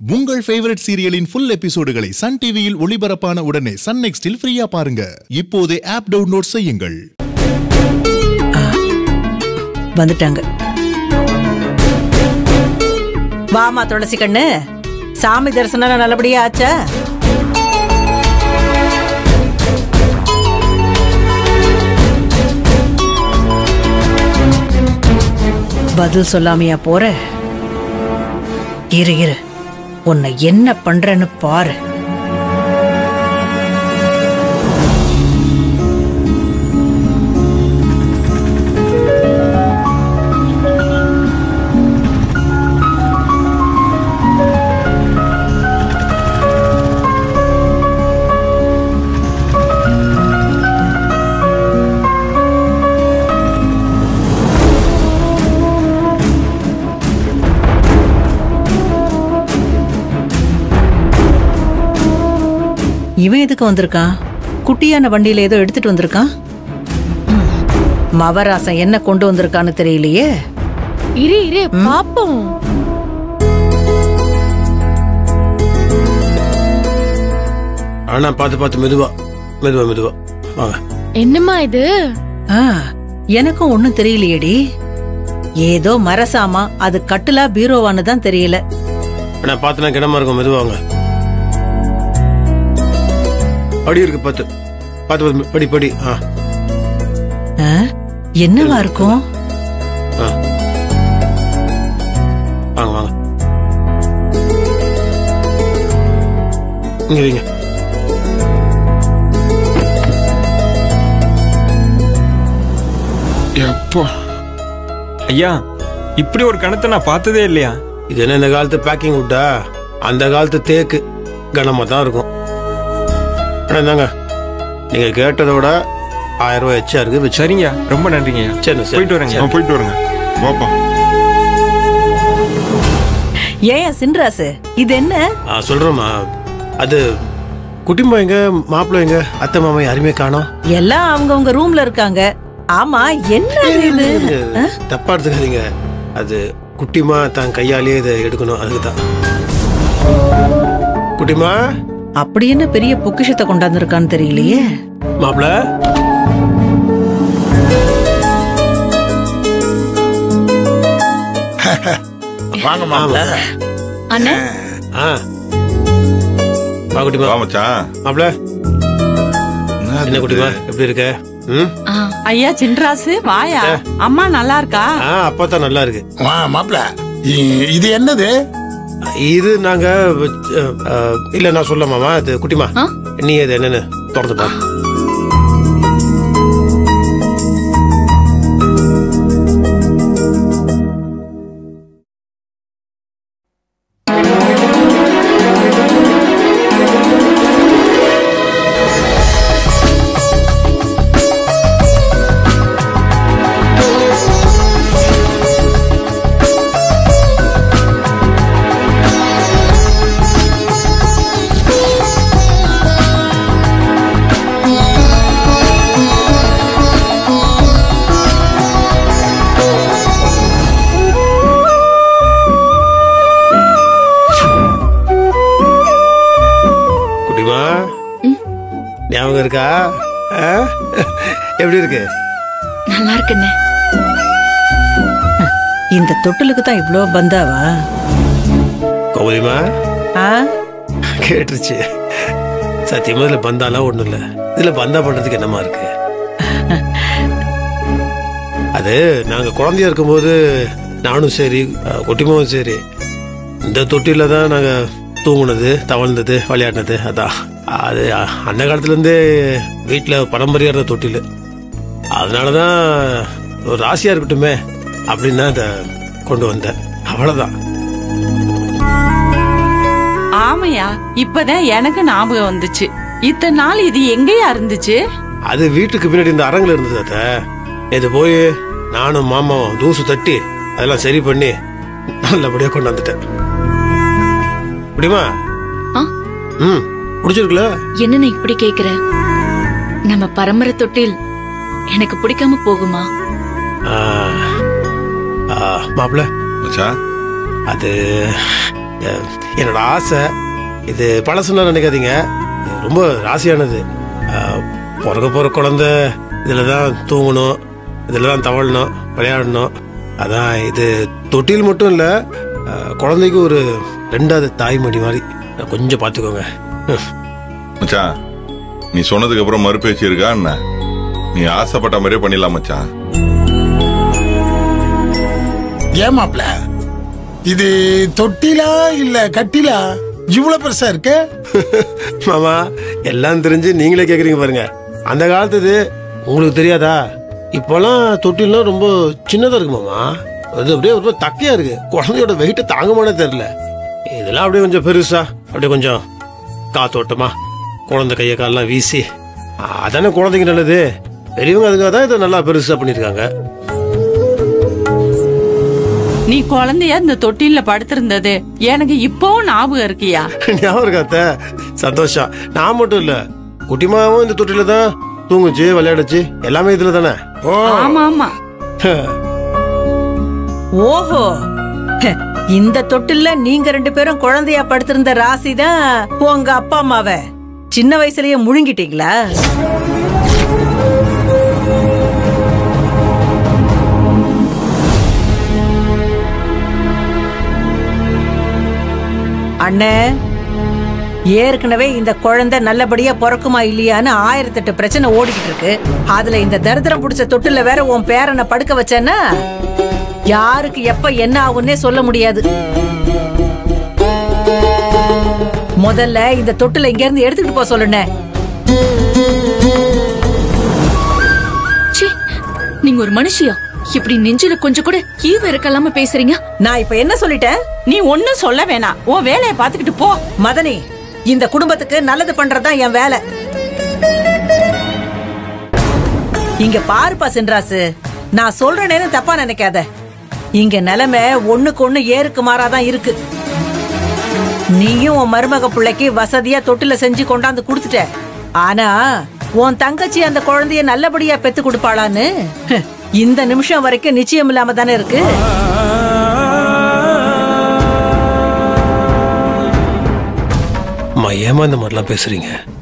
உங்கள் ஃபேவரட் சீரியலின் ஃபுல் எபிசோடுகளை சன் டிவியில் ஒளிபரப்பான உடனே சன் நெக்ஸ்டில் ஃப்ரீயா பாருங்க இப்போதே ஆப் டவுன்லோட் செய்யுங்கள் வந்துட்டாங்க வாமா துளசி கண்ணு சாமி தரிசனம் நல்லபடியா ஆச்சா பதில் சொல்லாமையா போற இரு இரு உன்னை என்ன பண்றேன்னு பாரு இவன் எதுக்கு வந்திருக்கான் குட்டியான வண்டியில ஏதோ எடுத்துட்டு வந்திருக்கான் ம். மவராசன் என்ன கொண்டு வந்திருக்கான்னு தெரியலையே இரு இரு பாப்போம் ஆனா பார்த்து பார்த்து மெதுவா மெதுவா மெதுவா வாங்க என்னம்மா இது ஆ எனக்கும் ஒண்ணும் தெரியலையேடி ஏதோ மரசாமா அது கட்டுலா பீரோவான்னு தான் தெரியல ஆனா பார்த்துனா கிடமா இருக்கும் மெதுவா வாங்க படி இருக்கு பார்த்து பார்த்து பார்த்து படி படி ஆ ஆ, என்னவா இருக்கும் ஆ வாங்க வாங்க இங்க வைங்க எப்போ ஐயா இப்படி ஒரு கணத்தை நான் பார்த்ததே இல்லையா இது என்ன இந்த காலத்து பேக்கிங் விட்டா அந்த காலத்து தேக்கு கனமா தான் இருக்கும் ஆனா இந்தாங்க நீங்க கேட்டதை விட ஆயிரம் ரூபாய் எச்சா இருக்கு வச்சு சரிங்க ரொம்ப நன்றிங்க ஐயா சரி, சரி. போயிட்டு வரேங்க நான் போயிட்டு வரேங்க வாப்பா ஏன் சின்ராசு இது என்ன ஆ சொல்றோமா அது குட்டிமா எங்க மாப்பிள்ளை எங்க அத்தை மாமா யாருமே காணோம் எல்லாம் அவங்கவங்க ரூம்ல இருக்காங்க ஆமா என்ன இது தப்பா எடுத்துக்காதீங்க அது குட்டிமா தான் கையாலேயே இதை எடுக்கணும் அதுக்கு தான் குட்டிமா அப்படி என்ன பெரிய பொக்கிஷத்தை கொண்டாந்துருக்கான்னு தெரியலையே மாப்பிள்ள வாங்க மாப்பிள்ள அண்ணே ஆ வா குட்டிமா வா மச்சான் மாப்பிள்ள என்ன குட்டிமா எப்படி இருக்க ம் ஆ ஐயா சின்ராசு வாயா அம்மா நல்லா இருக்கா ஆ அப்பா தான் நல்லா இருக்கு வா மாப்பிள்ள இ- இது என்னது இது நாங்க அஹ், அஹ், இல்ல நான் சொல்ல மாமா அது குட்டிமா ஆ? நீ அது என்னன்னு திறந்து பாரு குட்டிமா ஞாபகம் இருக்கா ஆ? எப்படி இருக்கு நல்லா இருக்குண்ணே இந்த தொட்டிலுக்கு தான் இவ்ளோ பந்தாவா கோமதிமா ஆ கேட்டுருச்சு சத்தியமா இதுல பந்தாலாம் ஒண்ணும் இல்ல இதுல பந்தா பண்றதுக்கு என்னமா இருக்கு அது நாங்க குழந்தையா இருக்கும்போது நானும் சரி அஹ், குட்டிமாவும் சரி இந்த தொட்டில தான் நாங்க தூங்குனது தவழ்ந்தது விளையாடினது அதான் அது அ- அந்த காலத்துல இருந்தே வீட்டுல பரம்பரையா இருந்த தொட்டில் அதனாலதான் ஒரு ராசியா இருக்கட்டுமே அப்படின்னு தான் இதை கொண்டு வந்தேன் அவ்வளவுதான் ஆமையா இப்பதான் எனக்கு ஞாபகம் வந்துச்சு இத்தனை நாள் இது எங்கேயா இருந்துச்சு அது வீட்டுக்கு பின்னாடி இந்த அரங்குல இருந்தது அத்த இது போய் நானும் மாமாவும் தூசு தட்டி அதெல்லாம் சரி பண்ணி நல்லபடியா கொண்டு வந்துட்டேன் முடியுமா ஆ ம் பிடிச்சிருக்குல்ல என்னண்ணே இப்படி கேக்குற நம்ம பரம்பரை தொட்டில் எனக்கு பிடிக்காம போகுமா ஆ, ஆ, மாப்பிள மச்சான் அது அஹ், என்னோட ஆசை இது பழசுன்னா நினைக்காதீங்க இது ரொம்ப ராசியானது அஹ், பிறக்க போகிற குழந்தை இதில் தான் தூங்கணும் இதில் தான் தவழணும் விளையாடணும் அதான் இது தொட்டில் மட்டும் இல்லை குழந்தைக்கு ஒரு ரெண்டாவது தாய்மடி மாதிரி கொஞ்சம் பார்த்துக்கோங்க ம். மச்சான் நீ சொன்னதுக்கு அப்புறம் மறுபேச்சு இருக்கா என்ன நீ ஆசைப்பட்ட மாதிரியே பண்ணிடலாம் மச்சான் ஏன் மாப்ள இது தொட்டிலா இல்ல கட்டிலா இவ்வளவு பெருசா இருக்கு மாமா எல்லாம் தெரிஞ்சு நீங்களே கேக்குறீங்க பாருங்க அந்த காலத்துது உங்களுக்கு தெரியாதா இப்போலாம் தொட்டிலாம் ரொம்ப சின்னதா இருக்கு மாமா அது அப்படியே ரொம்ப தக்கையா இருக்கு குழந்தையோட வெயிட்ட தாங்கமானே தெரியல இதெல்லாம் அப்படியே கொஞ்சம் பெருசா அப்படியே கொஞ்சம் காத்தோட்டமா குழந்தை கையை காலெல்லாம் வீசி அதானே குழந்தைக்கு நல்லது பெரியவங்க அதுக்காக தான் இதை நல்லா பெருசா பண்ணியிருக்காங்க நீ குழந்தையா இந்த தொட்டில்ல படுத்திருந்தது எனக்கு இப்பவும் ஞாபகம் இருக்கியா ஞாபகம் இருக்காத்த சந்தோஷம் நான் மட்டும் இல்ல குட்டிமாவும் இந்த தொட்டில தான் தூங்குச்சு விளையாடுச்சு எல்லாமே இதுல தானே ஓ ஆமா ஆமா ஓஹோ ஹ, இந்த தொட்டில்ல நீங்க ரெண்டு பேரும் குழந்தையா படுத்திருந்த ராசி தான் உங்க அப்பா அம்மாவ சின்ன வயசுலயே முழுங்கிட்டீங்களா அண்ணே ஏற்கனவே இந்த குழந்தை நல்லபடியா பிறக்குமா இல்லையான்னு ஆயிரத்தெட்டு பிரச்சனை ஓடிக்கிட்டு இருக்கு அதுல இந்த தரித்திரம் பிடிச்ச தொட்டில வேற உன் பேரனை படுக்க வச்சேன்னா யாருக்கு எப்ப என்ன ஆகும்னே சொல்ல முடியாது முதல்ல இந்த தொட்டில இங்க இருந்து எடுத்துக்கிட்டு போக சொல்லுனே ச்சீ, நீங்க ஒரு மனுஷியா இப்படி நெஞ்சில கொஞ்சம் கூட ஈவ இருக்கலாம பேசுறீங்க நான் இப்ப என்ன சொல்லிட்டேன் நீ ஒன்னும் சொல்ல வேணாம் உன் வேலையை பார்த்துக்கிட்டு போ மதனி இந்த குடும்பத்துக்கு நல்லது பண்றதுதான் என் வேலை இங்க பாருப்பா சென்றாசு நான் சொல்றேனேன்னு தப்பா நினைக்காத இங்க நிலைமை ஒண்ணுக்கு ஒண்ணு ஏறுக்கு மாறாதான் இருக்கு நீயும் உன் மருமக பிள்ளைக்கு வசதியா தொட்டில செஞ்சு கொண்டாந்து கொடுத்துட்ட ஆனா உன் தங்கச்சி அந்த குழந்தைய நல்லபடியா பெத்து கொடுப்பாளான்னு ஹ், இந்த நிமிஷம் வரைக்கும் நிச்சயம் இல்லாம தானே இருக்கு அம்மா ஏமா இந்த மாதிரிலாம் பேசுறீங்க